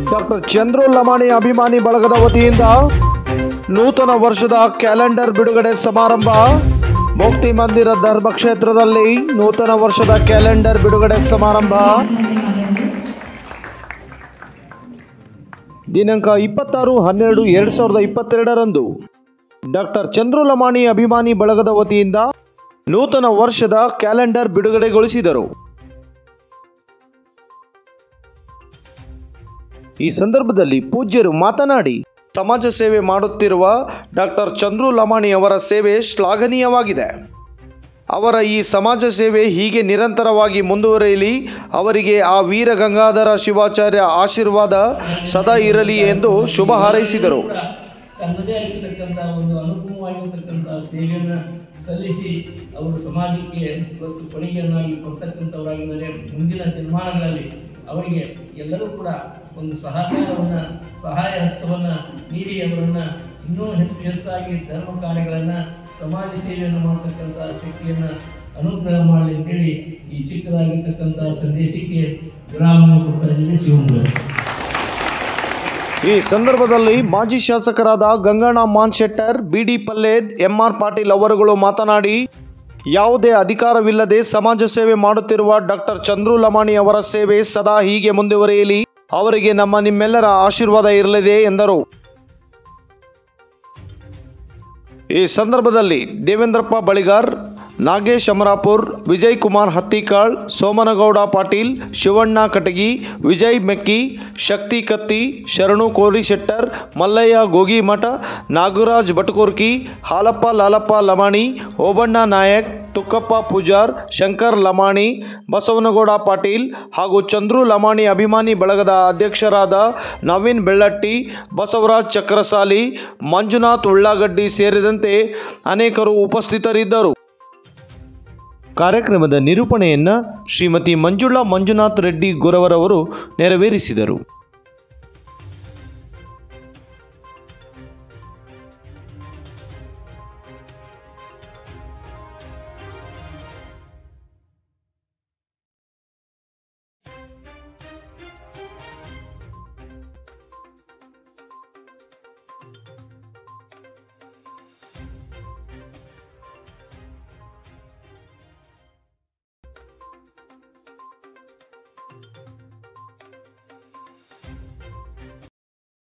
doctor Chandru Lamani ಅಭಿಮಾನಿ ಬಳಗದ ವತಿಯಿಂದ ನೂತನ ವರ್ಷದ ಕ್ಯಾಲೆಂಡರ್ ಬಿಡುಗಡೆ ಸಮಾರಂಭ ಮುಕ್ತಿ ಮಂದಿರ ಧರ್ಮಕ್ಷೇತ್ರದಲ್ಲಿ ನೂತನ ವರ್ಷದ ಕ್ಯಾಲೆಂಡರ್ ಬಿಡುಗಡೆ ಸಮಾರಂಭ ದಿನಾಂಕ ಇಪ್ಪತ್ತಾರು ಹನ್ನೆರಡು ಎರಡು ಸಾವಿರದ ಇಪ್ಪತ್ತೆರಡರಂದು ಡಾಕ್ಟರ್ ಚಂದ್ರು ಲಮಾಣಿ ಅಭಿಮಾನಿ ಬಳಗದ ವತಿಯಿಂದ ನೂತನ ವರ್ಷದ ಕ್ಯಾಲೆಂಡರ್ ಬಿಡುಗಡೆಗೊಳಿಸಿದರು ಈ ಸಂದರ್ಭದಲ್ಲಿ ಪೂಜ್ಯರು ಮಾತನಾಡಿ ಸಮಾಜ ಸೇವೆ ಮಾಡುತ್ತಿರುವ ಡಾಕ್ಟರ್ ಚಂದ್ರು ಲಮಾಣಿ ಅವರ ಸೇವೆ ಶ್ಲಾಘನೀಯವಾಗಿದೆ ಅವರ ಈ ಸಮಾಜ ಸೇವೆ ಹೀಗೆ ನಿರಂತರವಾಗಿ ಮುಂದುವರಿಯಲಿ ಅವರಿಗೆ ಆ ವೀರ ಗಂಗಾಧರ ಶಿವಾಚಾರ್ಯ ಆಶೀರ್ವಾದ ಸದಾ ಇರಲಿ ಎಂದು ಶುಭ ಹಾರೈಸಿದರು ಕೂಡ ತನ್ನದೇ ಆಗಿರ್ತಕ್ಕಂಥ ಒಂದು ಅನುಪಮವಾಗಿರ್ತಕ್ಕಂಥ ಸೇವೆಯನ್ನು ಸಲ್ಲಿಸಿ ಅವರು ಸಮಾಜಕ್ಕೆ ಇವತ್ತು ಕೊಡುಗೆಯನ್ನಾಗಿ ಕೊಡ್ತಕ್ಕಂಥವರಾಗಿದ್ದಾರೆ ಮುಂದಿನ ದಿನಮಾನಗಳಲ್ಲಿ ಅವರಿಗೆ ಎಲ್ಲರೂ ಕೂಡ ಒಂದು ಸಹಕಾರವನ್ನು ಸಹಾಯ ಹಸ್ತವನ್ನು ನೀಡಿ ಅವರನ್ನು ಇನ್ನೂ ಹೆಚ್ಚು ಹೆಚ್ಚಾಗಿ ಧರ್ಮ ಕಾರ್ಯಗಳನ್ನು ಸಮಾಜ ಸೇವೆಯನ್ನು ಮಾಡತಕ್ಕಂಥ ಶಕ್ತಿಯನ್ನು ಅನುಗ್ರಹ ಮಾಡಲಿ ಅಂತೇಳಿ ಈ ಚಿಕ್ಕದಾಗಿರ್ತಕ್ಕಂಥ ಸಂದೇಶಕ್ಕೆ ವಿರಾಮವನ್ನು ಕೊಡ್ತಾ ಇದ್ದೀನಿ ಶಿವಮೊಗ್ಗ ಈ ಸಂದರ್ಭದಲ್ಲಿ ಮಾಜಿ ಶಾಸಕರಾದ ಗಂಗಣ್ಣ ಮಾನ್ಶೆಟ್ಟರ್ ಬಿಡಿ ಪಲ್ಲೇದ್ ಎಂಆರ್ ಪಾಟೀಲ್ ಅವರುಗಳು ಮಾತನಾಡಿ ಯಾವುದೇ ಅಧಿಕಾರವಿಲ್ಲದೆ ಸಮಾಜ ಸೇವೆ ಮಾಡುತ್ತಿರುವ ಡಾಕ್ಟರ್ ಚಂದ್ರು ಲಮಾಣಿ ಅವರ ಸೇವೆ ಸದಾ ಹೀಗೆ ಮುಂದುವರಿಯಲಿ ಅವರಿಗೆ ನಮ್ಮ ನಿಮ್ಮೆಲ್ಲರ ಆಶೀರ್ವಾದ ಇರಲಿದೆ ಎಂದರು ಈ ಸಂದರ್ಭದಲ್ಲಿ ದೇವೇಂದ್ರಪ್ಪ ಬಳಿಗಾರ್ ನಾಗೇಶ್ ಅಮರಾಪುರ್ ವಿಜಯ್ ಕುಮಾರ್ ಹತ್ತಿಕಾಳ್ ಸೋಮನಗೌಡ ಪಾಟೀಲ್ ಶಿವಣ್ಣ ಕಟಗಿ ವಿಜಯ್ ಮೆಕ್ಕಿ ಶಕ್ತಿ ಕತ್ತಿ ಶರಣು ಕೋರಿಶೆಟ್ಟರ್ ಮಲ್ಲಯ್ಯ ಗೋಗಿಮಠ ನಾಗರಾಜ್ ಬಟಕೂರ್ಕಿ ಹಾಲಪ್ಪ ಲಾಲಪ್ಪ ಲಮಾಣಿ ಓಬಣ್ಣ ನಾಯಕ್ ತುಕ್ಕಪ್ಪ ಪೂಜಾರ್ ಶಂಕರ್ ಲಮಾಣಿ ಬಸವನಗೌಡ ಪಾಟೀಲ್ ಹಾಗೂ ಚಂದ್ರು ಲಮಾಣಿ ಅಭಿಮಾನಿ ಬಳಗದ ಅಧ್ಯಕ್ಷರಾದ ನವೀನ್ ಬೆಳ್ಳಟ್ಟಿ ಬಸವರಾಜ್ ಚಕ್ರಸಾಲಿ ಮಂಜುನಾಥ್ ಉಳ್ಳಾಗಡ್ಡಿ ಸೇರಿದಂತೆ ಅನೇಕರು ಉಪಸ್ಥಿತರಿದ್ದರು ಕಾರ್ಯಕ್ರಮದ ನಿರೂಪಣೆಯನ್ನು ಶ್ರೀಮತಿ ಮಂಜುಳಾ ಮಂಜುನಾಥ್ ರೆಡ್ಡಿ ಗೊರವರವರು ನೆರವೇರಿಸಿದರು